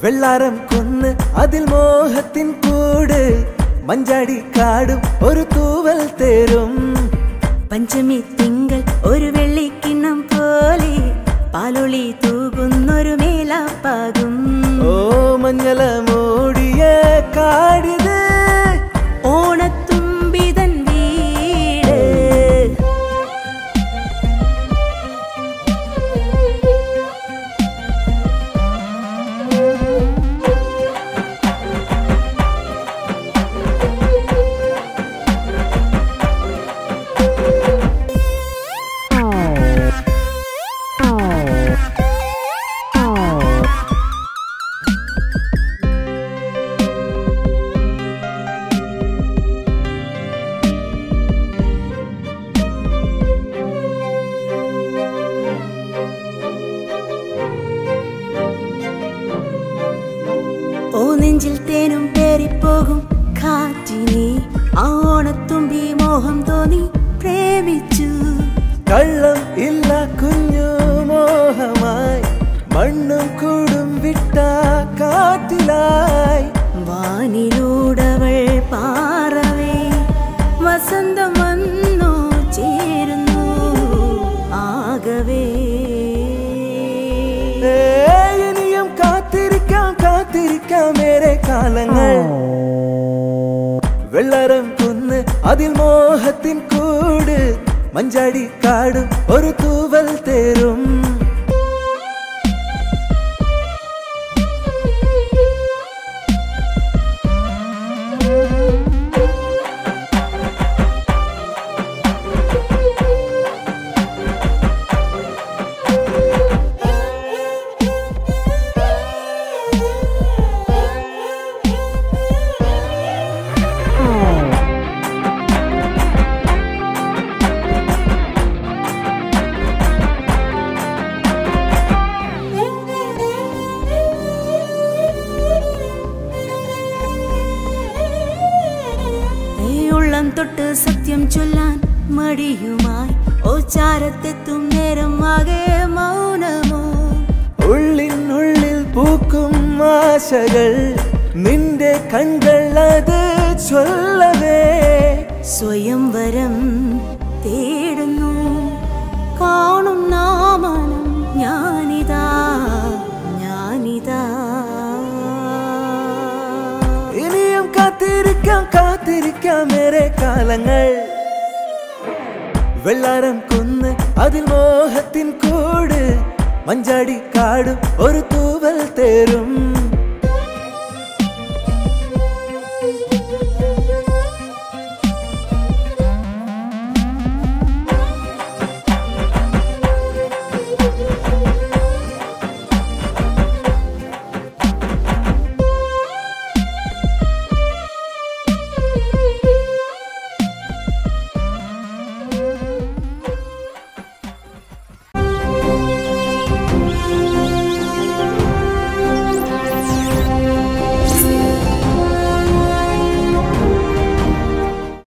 വെള്ളാരം കുന്ന് അതിൽ മോഹത്തിൻ കൂട് മഞ്ചാടി കാടും ഒരു തൂവൽ തേരും പഞ്ചമി തിങ്കൾ ഒരു വെള്ളിക്കിണ്ണം പോലെ പാലൊളി തൂകുന്നൊരു മേലാപ്പാകും ഓ മഞ്ഞല മൂടിയ കാടിത് ഓണത്തുമ്പിതൻ വീട് ഓ നെഞ്ചിൽ തേനും പേറിപ്പോകും കാറ്റിനെ ആ ഓണത്തുമ്പി മോഹം തോന്നി പ്രേമിച്ചു കള്ളം ഇല്ല കുഞ്ഞു മോഹമായി മണ്ണും കൂടും വിട്ട കാറ്റിലായി വാനിലൂടവൾ പാറവേ വസന്തം വന്നു ചേരുന്നു ആകവേ ഏ, ഇനിയും കാത്തിരിക്കാം കാത്തിരിക്കാം ഏറെ കാലങ്ങൾ വെള്ളരം കുന്ന് അതിൽ മോഹത്തിൻ കൂട് മഞ്ചാടി കാടും ഒരു തൂവൽ തേരും ഈ ഉള്ളം തൊട്ട് സത്യം ചൊല്ലാൻ മടിയുമായി ഓ ചാരത്തെത്തും നേരം ആകെ മൗനമോ ഉള്ളിനുള്ളിൽ പൂക്കും ആശകൾ നിന്റെ കൺകൾ അത് ചൊല്ലവേ സ്വയംവരം തേടുന്നു കാണും നാമനം ഞാനിതാ ഞാനിതാ ഇനിയും കാത്തിരിക്കാം കാത്തിരിക്കാം ഏറെ കാലങ്ങൾ വെള്ളാരം കുന്ന് അതിൽ മോഹത്തിൻ കൂട് മഞ്ചാടി കാടും ഒരു തൂവൽ തേരും